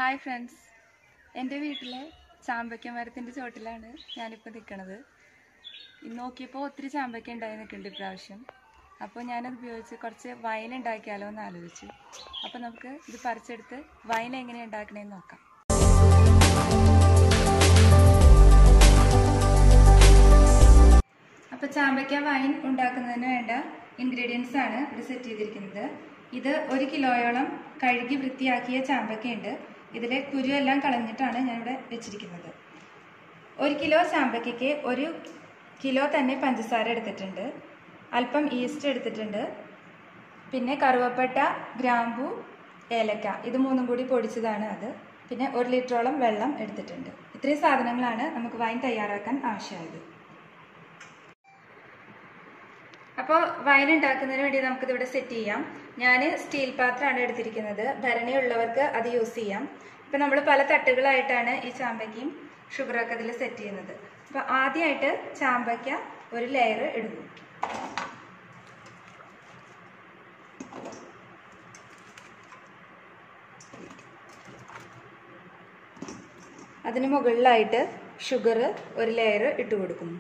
hi friends എൻ്റെ വീട്ടിലെ ചാമ്പയ്ക്ക മരത്തിൻ്റെ ചോട്ടിലാണ് ഞാനിപ്പോൾ നിൽക്കണത് ഇന്ന് നോക്കിയപ്പോൾ ഒത്തിരി ചാമ്പയ്ക്ക ഉണ്ടായി നിൽക്കുന്നുണ്ട് ഇപ്രാവശ്യം അപ്പോൾ ഞാനത് ഉപയോഗിച്ച് കുറച്ച് വൈൻ ഉണ്ടാക്കിയാലോ എന്ന് ആലോചിച്ചു അപ്പോൾ നമുക്ക് ഇത് പറിച്ചെടുത്ത് വൈൻ എങ്ങനെ ഉണ്ടാക്കണേന്ന് നോക്കാം അപ്പോൾ ചാമ്പയ്ക്ക വൈൻ ഉണ്ടാക്കുന്നതിന് വേണ്ട ഇൻഗ്രീഡിയൻസ് ആണ് ഇവിടെ സെറ്റ് ചെയ്തിരിക്കുന്നത് ഇത് ഒരു കിലോയോളം കഴുകി വൃത്തിയാക്കിയ ചാമ്പയ്ക്കയുണ്ട് ഇതിലെ കുരു എല്ലാം കളഞ്ഞിട്ടാണ് ഞാനിവിടെ വെച്ചിരിക്കുന്നത് ഒരു കിലോ ചാമ്പയ്ക്കയ്ക്ക് ഒരു കിലോ തന്നെ പഞ്ചസാര എടുത്തിട്ടുണ്ട് അല്പം ഈസ്റ്റ് എടുത്തിട്ടുണ്ട് പിന്നെ കറുവപ്പട്ട ഗ്രാമ്പു ഏലക്ക ഇത് മൂന്നും കൂടി പൊടിച്ചതാണ് അത് പിന്നെ ഒരു ലിറ്ററോളം വെള്ളം എടുത്തിട്ടുണ്ട് ഇത്രയും സാധനങ്ങളാണ് നമുക്ക് വൈൻ തയ്യാറാക്കാൻ ആവശ്യമായത് അപ്പോൾ വൈൻ ഉണ്ടാക്കുന്നതിന് വേണ്ടി നമുക്കിത് ഇവിടെ സെറ്റ് ചെയ്യാം ഞാൻ സ്റ്റീൽ പാത്രമാണ് എടുത്തിരിക്കുന്നത് ഭരണി ഉള്ളവർക്ക് അത് യൂസ് ചെയ്യാം ഇപ്പം നമ്മൾ പല തട്ടുകളായിട്ടാണ് ഈ ചാമ്പയ്ക്കയും ഷുഗറൊക്കെ ഇതിൽ സെറ്റ് ചെയ്യുന്നത് അപ്പോൾ ആദ്യമായിട്ട് ചാമ്പയ്ക്ക ഒരു ലെയർ ഇടുന്നു അതിന് മുകളിലായിട്ട് ഷുഗർ ഒരു ലെയർ ഇട്ട് കൊടുക്കുന്നു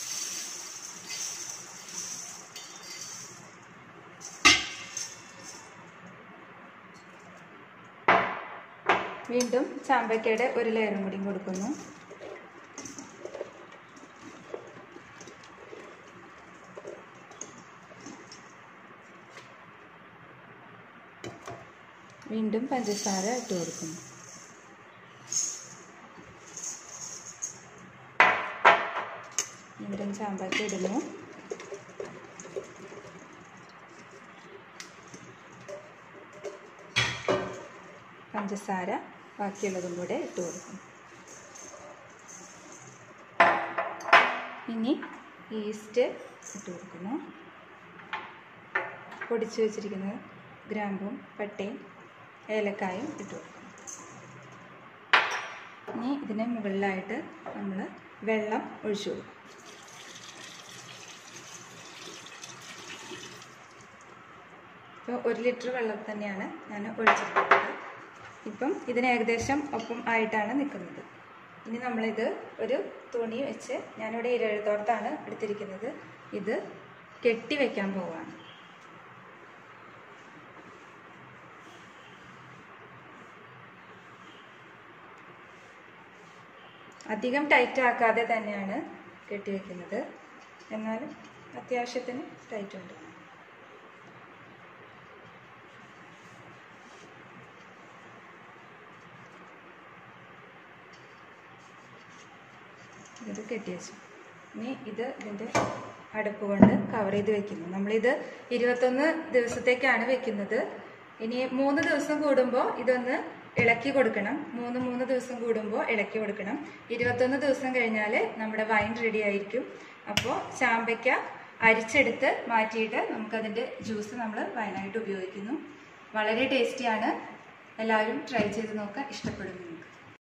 വീണ്ടും ചാമ്പയ്ക്കയുടെ ഒരു ലെയറും കൂടി കൊടുക്കുന്നു വീണ്ടും പഞ്ചസാര ഇട്ട് കൊടുക്കുന്നു വീണ്ടും ചാമ്പയ്ക്ക ഇടുന്നു പഞ്ചസാര ബാക്കിയുള്ളതും കൂടെ ഇട്ട് കൊടുക്കും ഇനി ഈസ്റ്റ് ഇട്ട് കൊടുക്കുന്നു പൊടിച്ചു വെച്ചിരിക്കുന്ന ഗ്രാമ്പും പട്ടയും ഏലക്കായും ഇട്ട് കൊടുക്കുന്നു ഇനി ഇതിന് മുകളിലായിട്ട് നമ്മൾ വെള്ളം ഒഴിച്ചു കൊടുക്കും ഇപ്പോൾ ഒരു ലിറ്റർ വെള്ളം തന്നെയാണ് ഞാൻ ഒഴിച്ചിട്ടുള്ളത് ഇപ്പം ഇതിന് ഏകദേശം ഒപ്പം ആയിട്ടാണ് നിൽക്കുന്നത് ഇനി നമ്മളിത് ഒരു തുണി വെച്ച് ഞാനിവിടെ ഇരഴുത്തോർത്താണ് എടുത്തിരിക്കുന്നത് ഇത് കെട്ടി വെക്കാൻ പോവുകയാണ് അധികം ടൈറ്റ് ആക്കാതെ തന്നെയാണ് കെട്ടി വെക്കുന്നത് എന്നാലും അത്യാവശ്യത്തിന് ടൈറ്റ് ഉണ്ട് ഇത് കെട്ടി വെച്ചു ഇനി ഇത് ഇതിൻ്റെ അടുപ്പ് കൊണ്ട് കവർ ചെയ്ത് വെക്കുന്നു നമ്മളിത് ഇരുപത്തൊന്ന് ദിവസത്തേക്കാണ് വെക്കുന്നത് ഇനി മൂന്ന് ദിവസം കൂടുമ്പോൾ ഇതൊന്ന് ഇളക്കി കൊടുക്കണം മൂന്ന് മൂന്ന് ദിവസം കൂടുമ്പോൾ ഇളക്കി കൊടുക്കണം ഇരുപത്തൊന്ന് ദിവസം കഴിഞ്ഞാൽ നമ്മുടെ വൈൻ റെഡി ആയിരിക്കും അപ്പോൾ ചാമ്പയ്ക്ക അരിച്ചെടുത്ത് മാറ്റിയിട്ട് നമുക്കതിൻ്റെ ജ്യൂസ് നമ്മൾ വൈനായിട്ട് ഉപയോഗിക്കുന്നു വളരെ ടേസ്റ്റിയാണ് എല്ലാവരും ട്രൈ ചെയ്ത് നോക്കുക ഇഷ്ടപ്പെടും നിങ്ങൾക്ക്